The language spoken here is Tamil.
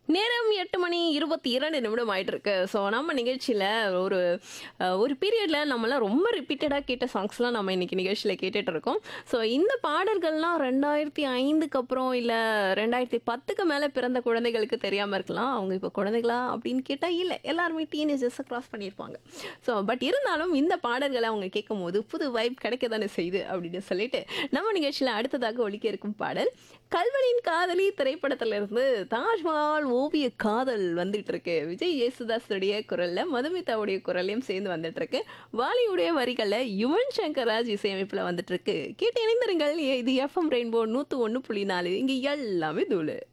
நேரம் எட்டு மணி இருபத்தி இரண்டு நிமிடம் ஆயிட்டு இருக்கு ஸோ நம்ம நிகழ்ச்சியில் ஒரு அஹ், ஒரு பீரியடில் நம்மளாம் ரொம்ப ரிப்பீட்டடாக கேட்ட சாங்ஸ்லாம் நம்ம இன்னைக்கு நிகழ்ச்சியில் கேட்டுட்டு இருக்கோம் ஸோ இந்த பாடல்கள்லாம் ரெண்டாயிரத்தி ஐந்துக்கு அப்புறம் இல்லை ரெண்டாயிரத்தி பத்துக்கு மேலே பிறந்த குழந்தைகளுக்கு தெரியாமல் இருக்கலாம் அவங்க இப்போ குழந்தைகளா அப்படின்னு கேட்டால் இல்லை எல்லாருமே டீனேஜர்ஸை கிராஸ் பண்ணியிருப்பாங்க ஸோ பட் இருந்தாலும் இந்த பாடல்களை அவங்க கேட்கும் போது புது வைப் கிடைக்க தானே செய்யுது அப்படின்னு சொல்லிட்டு நம்ம நிகழ்ச்சியில் அடுத்ததாக ஒலிக்க இருக்கும் பாடல் கல்வனின் காதலி திரைப்படத்திலிருந்து தாஜ்மஹால் ஓவிய காதல் வந்துட்டு இருக்கு விஜய் யேசுதாஸுடைய குரல்ல மதுமிதாவுடைய குரலையும் சேர்ந்து வந்துட்டு இருக்கு வாலியுடைய வரிகள்ல யுவன் சங்கர் ராஜ் இசையமைப்புல வந்துட்டு இருக்கு கேட்டு இணைந்திருங்கள் இது எஃப்எம் ரெயின்போ நூத்து ஒன்று புள்ளி நாலு இங்க எல்லாமே தூளு